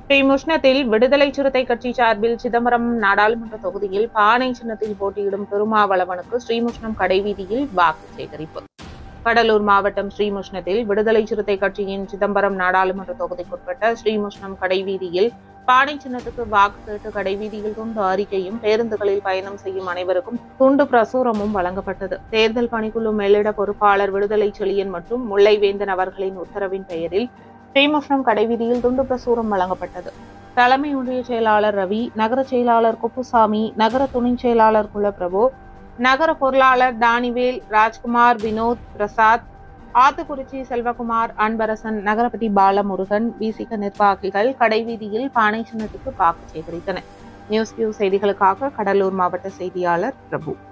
ஸ்ரீமுஷ்ணத்தில் விடுதலை சிறுத்தை கட்சி சார்பில் சிதம்பரம் நாடாளுமன்ற தொகுதியில் பானை சின்னத்தில் போட்டியிடும் திருமாவளவனுக்கு ஸ்ரீமுஷ்ணம் கடைவீதியில் வாக்கு சேகரிப்பு கடலூர் மாவட்டம் ஸ்ரீமுஷ்ணத்தில் விடுதலை சிறுத்தை கட்சியின் சிதம்பரம் நாடாளுமன்ற தொகுதிக்குட்பட்ட ஸ்ரீமுஷ்ணம் கடைவீதியில் பானை சின்னத்துக்கு வாக்கு கேட்டு கடைவீதியில் துண்டு அறிக்கையும் பேருந்துகளில் பயணம் செய்யும் அனைவருக்கும் துண்டு பிரசுரமும் வழங்கப்பட்டது தேர்தல் பணிக்குழு மேலிட பொறுப்பாளர் விடுதலை செழியன் மற்றும் முல்லைவேந்தன் அவர்களின் உத்தரவின் பெயரில் ஸ்ரீமுஷ்ணம் கடைவீதியில் துண்டு பிரசுரம் வழங்கப்பட்டது தலைமை ஒன்றிய செயலாளர் ரவி நகர செயலாளர் குப்புசாமி நகர துணை செயலாளர் குலப்பிரபு நகர பொருளாளர் தானிவேல் ராஜ்குமார் வினோத் பிரசாத் ஆத்துக்குறிச்சி செல்வகுமார் அன்பரசன் நகரபதி பாலமுருகன் விசிக நிர்வாகிகள் கடைவீதியில் பானை சின்னத்துக்கு வாக்கு சேகரித்தனர் நியூஸ் வியூ செய்திகளுக்காக கடலூர் மாவட்ட செய்தியாளர் பிரபு